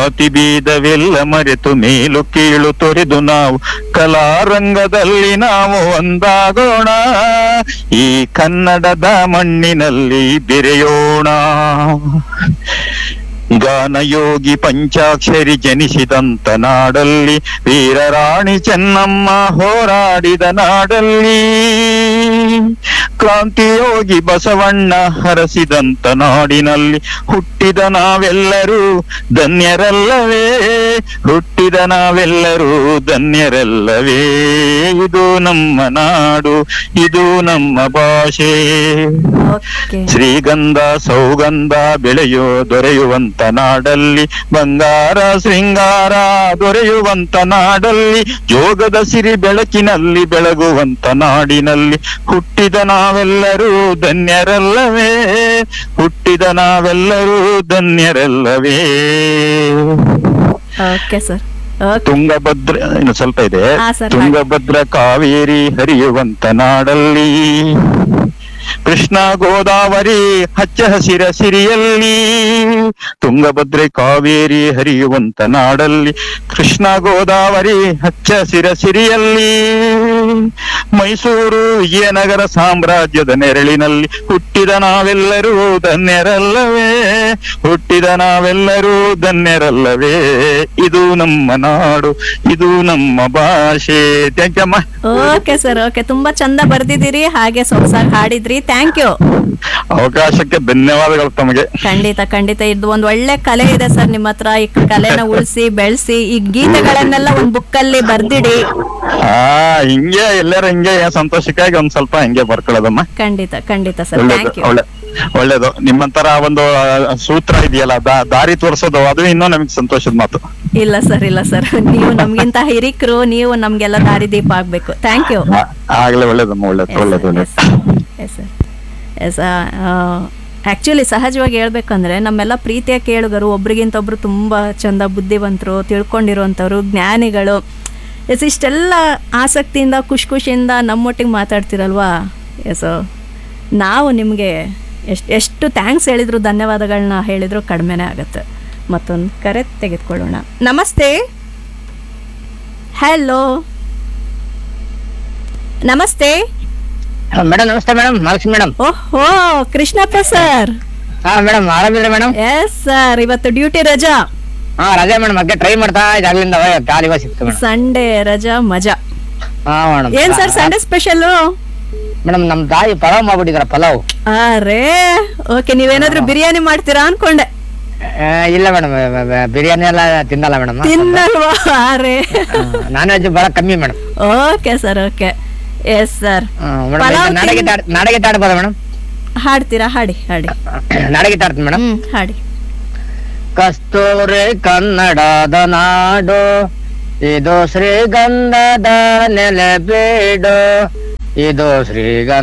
ಜಾತಿ ಭೇದವೆಲ್ಲ ಮರೆತು ಮೇಲು ಕೀಳು ತೊರೆದು ನಾವು ಕಲಾರಂಗದಲ್ಲಿ ನಾವು ಒಂದಾಗೋಣ ಈ ಕನ್ನಡದ ಮಣ್ಣಿನಲ್ಲಿ ಬೆರೆಯೋಣ ಗಾನಯೋಗಿ ಪಂಚಾಕ್ಷರಿ ಜನಿಸಿದಂತ ನಾಡಲ್ಲಿ ವೀರರಾಣಿ ಚೆನ್ನಮ್ಮ ಹೋರಾಡಿದ ನಾಡಲ್ಲಿ ಕ್ರಾಂತಿಯೋಗಿ ಬಸವಣ್ಣ ಹರಸಿದಂತ ನಾಡಿನಲ್ಲಿ ಹುಟ್ಟಿದ ನಾವೆಲ್ಲರೂ ಧನ್ಯರಲ್ಲವೇ ಹುಟ್ಟಿದ ನಾವೆಲ್ಲರೂ ಧನ್ಯರಲ್ಲವೇ ಇದು ನಮ್ಮ ನಾಡು ಇದು ನಮ್ಮ ಭಾಷೆ ಓಕೆ ಶ್ರೀಗಂಧ ಸೌಗಂಧ ಬೆಳೆಯೋ ದೊರೆಯುವಂತ ನಾಡಲ್ಲಿ ಬಂಗಾರ ಶೃಂಗಾರ ದೊರೆಯುವಂತ ನಾಡಲ್ಲಿ ಯೋಗದ ಸಿರಿ ಬೆಳಕಿನಲ್ಲಿ ಬೆಳಗುವಂತ ನಾಡಿನಲ್ಲಿ ಹುಟ್ಟಿದ ನಾವೆಲ್ಲರೂ ಧನ್ಯರಲ್ಲವೇ ಹುಟ್ಟಿದ ನಾವೆಲ್ಲರೂ ಧನ್ಯರಲ್ಲವೇ ಓಕೆ ಸರ್ ಓಕೆ ತುಂಗಭದ್ರ ಇನ್ನು ಸ್ವಲ್ಪ ಇದೆ ಹಾ, ಸರ್, ತುಂಗಭದ್ರ ಕಾವೇರಿ ಹರಿಯುವಂತ ನಾಡಲ್ಲಿ ಕೃಷ್ಣ ಗೋದಾವರಿ ಹಚ್ಚ ಹಸಿರ ಸಿರಿಯಲ್ಲಿ ತುಂಗಭದ್ರೆ ಕಾವೇರಿ ಹರಿಯುವಂತ ನಾಡಲ್ಲಿ ಕೃಷ್ಣ ಗೋದಾವರಿ ಹಚ್ಚ ಹಸಿರ ಸಿರಿಯಲ್ಲಿ ಮೈಸೂರು ವಿಜಯನಗರ ಸಾಮ್ರಾಜ್ಯದ ನೆರಳಿನಲ್ಲಿ ಹುಟ್ಟಿದ ನಾವೆಲ್ಲರೂ ಧನ್ಯರಲ್ಲವೇ ಹುಟ್ಟಿದ ನಾವೆಲ್ಲರೂ ಧನ್ಯರಲ್ಲವೇ ಇದು ನಮ್ಮ ನಾಡು ಇದು ನಮ್ಮ ಭಾಷೆ ಥ್ಯಾಂಕ್ ಅಮ್ಮ ಓಕೆ ಸರ್ ಓಕೆ ತುಂಬಾ ಚಂದ ಬರ್ದಿದ್ದೀರಿ ಹಾಗೆ ಸೊಗಸಾಗಿ ಹಾಡಿದ್ರಿ ಥ್ಯಾಂಕ್ ಯು ಅವಕಾಶಕ್ಕೆ ಧನ್ಯವಾದಗಳು ತಮಗೆ ಖಂಡಿತ ಖಂಡಿತ ಇದು ಒಂದ್ ಒಳ್ಳೆ ಕಲೆ ಇದೆ ಸರ್ ನಿಮ್ಮ ಹತ್ರ ಈ ಕಲೆನ ಉಳಿಸಿ ಬೆಳೆಸಿ ಈ ಗೀತೆಗಳನ್ನೆಲ್ಲ ಒಂದ್ ಬುಕ್ಕಲ್ಲಿ ಬರ್ದಿಡಿ ಆ ಹಿಂಗೆ ಎಲ್ಲರ ಹಿಂಗೆ ಸಂತೋಷಕ್ಕಾಗಿ ಒಂದ್ ಸ್ವಲ್ಪ ಹಿಂಗೆ ಬರ್ಕೊಳ್ಳೋದಮ್ಮ ಖಂಡಿತ ಖಂಡಿತ ಸರ್ ಒಳ್ಳೇದು ಥ್ಯಾಂಕ್ ಯು ಒಳ್ಳೆ ಒಳ್ಳೇದು ನಿಮ್ಮಂತರ ಒಂದು ಆ, ಸೂತ್ರ ಇದೆಯಲ್ಲ ದಾ- ದಾರಿ ತೋರಿಸೋದು ಅದು ಇನ್ನೂ ನಮಗೆ ಸಂತೋಷದ ಮಾತು ಇಲ್ಲ ಸರ್ ಇಲ್ಲ ಸರ್ ನೀವು ನಮ್ಗಿಂತ ಹಿರಿಕರು ನೀವು ನಮ್ಗೆಲ್ಲ ದಾರಿದೀಪ ಆಗ್ಬೇಕು ಥ್ಯಾಂಕ್ ಯು ಆ- ಆಗ್ಲೇ ಒಳ್ಳೇದಮ್ಮ ಒಳ್ಳೇದು ಒಳ್ಳೇದು ಒಳ್ಳೇದು ಎಸ್ ಸರ್ ಎಸ್ ಆ್ಯಕ್ಚುಲಿ ಸಹಜವಾಗಿ ಹೇಳ್ಬೇಕಂದ್ರೆ ನಮ್ಮೆಲ್ಲ ಪ್ರೀತಿಯ ಕೇಳುಗರು ಒಬ್ರಿಗಿಂತ ಒಬ್ರು ತುಂಬ ಚಂದ ಬುದ್ಧಿವಂತರು ತಿಳ್ಕೊಂಡಿರುವಂಥವ್ರು ಜ್ಞಾನಿಗಳು ಎಸ್ ಇಷ್ಟೆಲ್ಲ ಆಸಕ್ತಿಯಿಂದ ಖುಷಿ ಖುಷಿಯಿಂದ ನಮ್ಮೊಟ್ಟಿಗೆ ಮಾತಾಡ್ತಿರಲ್ವಾ ಎಸ್ ನಾವು ನಿಮಗೆ ಎಷ್ಟು ಎಷ್ಟು ಥ್ಯಾಂಕ್ಸ್ ಹೇಳಿದ್ರು ಧನ್ಯವಾದಗಳನ್ನ ಹೇಳಿದ್ರು ಕಡಿಮೆನೇ ಆಗುತ್ತೆ ಮತ್ತೊಂದು ಕರೆ ತೆಗೆದುಕೊಳ್ಳೋಣ ನಮಸ್ತೆ ಹಲೋ ನಮಸ್ತೆ ಮೇಡಮ್ ನಮಸ್ತೆ ಮೇಡಮ್ ಮಹಾಲಕ್ಷ್ಮಿ ಮೇಡಮ್ ಓಹೋ ಕೃಷ್ಣಪ್ಪ ಸರ್ ಹಾ ಮೇಡಮ್ ಆರಾಮಿದ್ರೆ ಮೇಡಮ್ ಎಸ್ ಸರ್ ಇವತ್ತು ಡ್ಯೂಟಿ ರಜಾ ಹಾ ರಜೆ ಮೇಡಮ್ ಅಗ್ಗೆ ಟ್ರೈ ಮಾಡ್ತಾ ಇದ್ದಾಗ್ಲಿಂದ ಖಾಲಿ ಇವಾಗ ಸಿಕ್ತು ಮೇಡಮ್ ಸಂಡೇ ರಜಾ ಮಜಾ ಹಾ ಮೇಡಮ್ ಏನ್ ಸರ್ ಸಂಡೇ ಸ್ಪೆಷಲ್ ಮೇಡಮ್ ನಮ್ ತಾಯಿ ಪಲಾವ್ ಮಾಡ್ಬಿಟ್ಟಿದಾರ ಪಲಾವ್ ಅರೇ ಓಕೆ ನೀವೇನಾದ್ರೂ ಬಿರಿಯಾನಿ ಮಾಡ್ತೀರಾ ಅನ್ಕೊಂಡೆ ಆ, ಇಲ್ಲ ಮೇಡಮ್ ಬಿರಿಯಾನಿ ಎಲ್ಲ ತಿನ್ನಲ್ಲ ಮೇಡಮ್ ತಿನ್ನಲ್ವಾ ಅರೇ ನಾನ್ ವೆಜ್ ಬಹಳ ಕಮ್ಮಿ madam okay sir okay yes sir madam pulao ನಾಡಗೀತ ಆಡ್- ನಾಡಗೀತ ಆಡ್ಬೋದಾ ಮೇಡಮ್ ಹಾಡ್ತೀರಾ ಹಾಡಿ ಹಾಡಿ ನಾಡಗೀತ ಆಡ್ತೀನಿ ಮೇಡಮ್ ಹ್ಮ್ ಹಾಡಿ ಕಸ್ತೂರಿ ಕನ್ನಡದ ನಾಡು ಇದು ಶ್ರೀಗಂಧದ ನೆಲೆ ಬೀಡು ಇದು ಶ್ರೀಗಂಧ